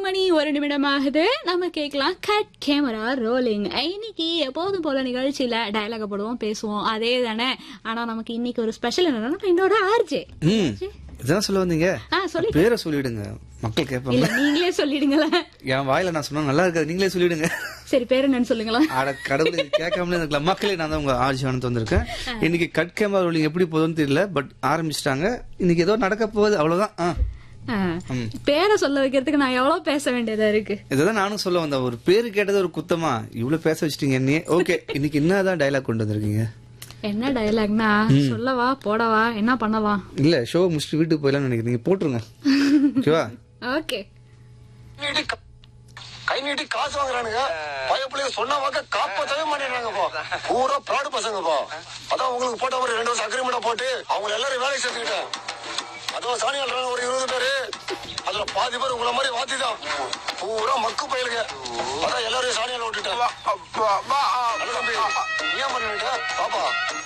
மணி ஒரு நிமிடம் ஆகுது நம்ம கேட்கலாம் கட் கேமரா ரோலிங் இன்னைக்கு எப்போதும் போல நிகழ்ச்சியில டயலாக போடுவோம் பேசுவோம் அதே தானே ஆனா நமக்கு இன்னைக்கு ஒரு ஸ்பெஷல் என்னன்னா என்னோட ஆர்ஜே ம் இதான் சொல்ல வந்தீங்க ஆ சொல்லி பேரை சொல்லிடுங்க மக்கள் கேட்பாங்க இல்ல நீங்களே சொல்லிடுங்களேன் என் வாயில நான் சொன்னா நல்லா இருக்காது நீங்களே சொல்லிடுங்க சரி பேர் என்னன்னு சொல்லுங்களேன் அட கடவுளே கேட்காமலே இருக்கலாம் மக்களே நான் தான் உங்க ஆட்சியானத்து வந்திருக்கேன் இன்னைக்கு கட் கேமரா ரோலிங் எப்படி போகுதுன்னு தெரியல பட் ஆரம்பிச்சிட்டாங்க இன்னைக்கு ஏதோ நடக்க போகுது அவ்வளவுதான் ஆ. ஆ, பேரை சொல்ல வைக்கிறதுக்கு நான் எவ்வளவு பேச வேண்டியதா இருக்கு இதுதான் நானும் சொல்ல வந்தேன் ஒரு பேரு கேட்டது ஒரு குத்தமா இவ்வளவு பேச வச்சிட்டீங்க என்னையே ஓகே இன்னைக்கு என்னதான் டைலாக் கொண்டு வந்திருக்கீங்க என்ன டயலாக்னா சொல்லவா போடவா என்ன பண்ணவா இல்ல ஷோ முடிச்சுட்டு வீட்டுக்கு போயிடலாம்னு நினைக்கிறேன் நீங்க போட்டுருங்க ஓகேவா ஓகே நீட்டி கா- கை நீட்டி காசு வாங்குறானுங்க பயப்பிள்ளைய சொன்ன வாக்க காப்பாத்தவே மாட்டேங்கிறாங்கப்பா பூரா ப்ராடு பசங்கப்பா அதான் உங்களுக்கு போட்ட ஒரு ரெண்டு வருஷம் அக்ரிமெண்ட் போட்டு அவங்க எல்லாரும் வேலைக்கு சேர்த்துக்கிட்டேன் அதுவும் சாணி அல்றாங்க ஒரு இருபது பேரு அதுல பாதி பேர் உங்கள மாதிரி வாத்தி தான் பூரா மக்கு பயலுங்க அதான் எல்லாரையும் சாணியால விட்டுட்டேன் நல்ல தம்பி, நீ ஏன் பண்ணிட்ட பாப்பா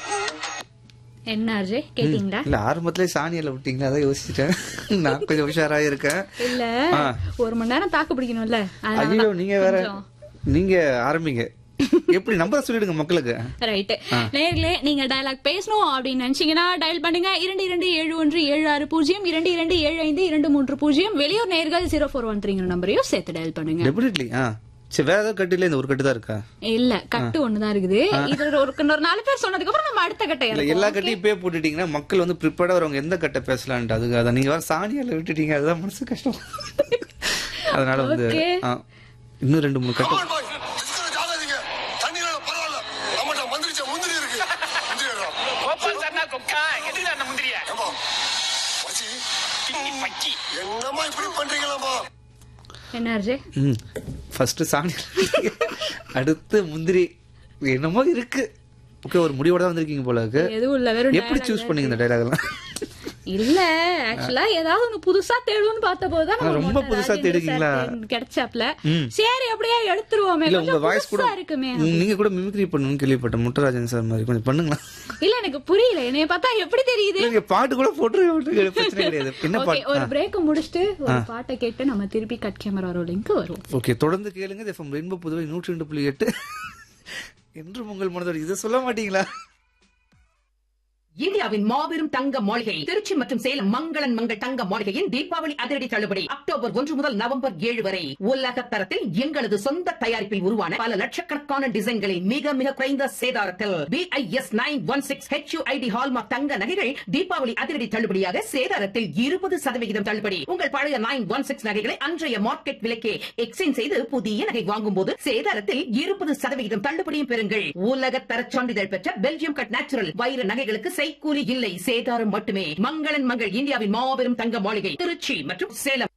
என்ன அர்ஜே கேட்டீங்களா இல்ல ஆரம்பத்திலே சாணியில விட்டீங்களா அதான் யோசிச்சுட்டேன் நான் கொஞ்சம் உஷாரா இருக்கேன் இல்ல ஆ. ஒரு மணி நேரம் தாக்கு பிடிக்கணும்ல அதனால ஐயோ தான் நீங்க வேற கொஞ்சம். நீங்க ஆரம்பிங்க எப்படி நம்பர் சொல்லிடுங்க மக்களுக்கு ரைட் நேர்களே நீங்க டயலாக் பேசணும் அப்படின்னு நினைச்சீங்கன்னா டயல் பண்ணுங்க இரண்டு இரண்டு ஏழு ஒன்று ஏழு ஆறு பூஜ்ஜியம் இரண்டு இரண்டு ஏழு ஐந்து இரண்டு மூன்று பூஜ்ஜியம் வெளியூர் நேர்கள் ஜீரோ ஃபோர் ஒன் த்ரீங்கிற நம்பரையும் சேர்த்து டயல் பண்ணுங்க டெபினெட்லி ஆ சரி வேற ஏதாவது கட்டு இல்ல இந்த ஒரு கட்டு தான் இருக்கா இல்ல கட்டு ஒண்ணுதான் இருக்குது இதுல ஒரு இன்னொரு நாலு பேர் சொன்னதுக்கு அப்புறம் நம்ம அடுத்த கட்டை இல்ல இறக்குவோம். எல்லா கட்டையும் இப்பயே போட்டுட்டீங்கன்னா மக்கள் வந்து ப்ரிப்பேர்டா வரவங்க எந்த கட்டை பேசலான்ட்டு அதுக்கு அதான் நீங்க வேற சாணியால விட்டுட்டீங்க அதுதான் மனசு கஷ்டம் அதனால வந்து Okay. ஆ, இன்னும் ரெண்டு மூணு கட்டு கமான் பாய் டிஸ்கரேஜ் ஆகாதீங்க தண்ணியில பரவாயில்ல நம்மகிட்ட மந்திரிச்ச முந்திரி இருக்கு முந்திரி எடுறோம் கோபால் சர்னா கொக்கா எதுக்கு அந்த முந்திரிய ஏம்பா மச்சி திங்கி பக்கி என்னம்மா இப்படி பண்றீங்களாம்மா என்ன அர்ஜே ம் ஃபர்ஸ்ட் சாணி அடுத்து முந்திரி என்னமோ இருக்கு ஓகே ஒரு முடிவோட தான் வந்திருக்கீங்க போல இருக்கு எதுவும் இல்ல வெறும் எப்படி dialogue சூஸ் தான் பண்ணீங்க இந்த டைலாக் எல்லாம் இல்ல ஆக்சுவலா ஏதாவது ஒண்ணு புதுசா தேடுவோம்னு பார்த்த போதுதான் நம்ம ரொம்ப மொட்டை புதுசா ராஜேந்திர தேடுவீங்களா? சார் கிடைச்சாப்ல ம். சரி அப்படியே எடுத்துருவோமே இல்ல உங்க கொஞ்சம் வாய்ஸ் கூட புதுசா இருக்குமே உங்க- நீங்க கூட மிமிக்ரி பண்ணணும்னு கேள்விப்பட்டேன் முட்டராஜன் சார் மாதிரி கொஞ்சம் பண்ணுங்களா இல்ல எனக்கு புரியல என்னைய பார்த்தா எப்படி தெரியுது நீங்க பாட்டு கூட போட்டு விட்டுருங்க, பிரச்சனை கிடையாது என்ன ஓகே பாட்டு ஒரு பிரேக் முடிச்சுட்டு ஒரு பாட்டை கேட்டு நம்ம திருப்பி கட் கேமரா ரோலிங்க்கு வருவோம் ஓகே தொடர்ந்து கேளுங்க எஃப்எம் ரெயின்போ புதுவை நூற்றி ரெண்டு புள்ளி எட்டு என்று உங்கள் மனதோடு இதை சொல்ல மாட்டீங்களா இந்தியாவின் மாபெரும் தங்க மாளிகை திருச்சி மற்றும் சேலம் மங்களன் மங்கள் தங்க மாளிகையின் தீபாவளி அதிரடி தள்ளுபடி அக்டோபர் ஒன்று முதல் நவம்பர் ஏழு வரை உலக தரத்தில் எங்களது சொந்த தயாரிப்பில் உருவான பல லட்சக்கணக்கான டிசைன்களை மிக மிக குறைந்த சேதாரத்தில் BIS nine one six HUID hallmark தங்க நகைகள் தீபாவளி அதிரடி தள்ளுபடியாக சேதாரத்தில் இருபது சதவிகிதம் தள்ளுபடி உங்கள் பழைய நைன் ஒன் சிக்ஸ் நகைகளை அன்றைய மார்க்கெட் விலைக்கே எக்ஸ்சேஞ்ச் செய்து புதிய நகை வாங்கும் போது சேதாரத்தில் இருபது சதவிகிதம் தள்ளுபடியும் பெறுங்கள் உலக தரச் சான்றிதழ் பெற்ற பெல்ஜியம் கட் நேச்சுரல் வைர நகைகளுக்கு செய்கூலி இல்லை சேதாரம் மட்டுமே மங்களன் மங்கள் இந்தியாவின் மாபெரும் தங்க மாளிகை திருச்சி மற்றும் சேலம்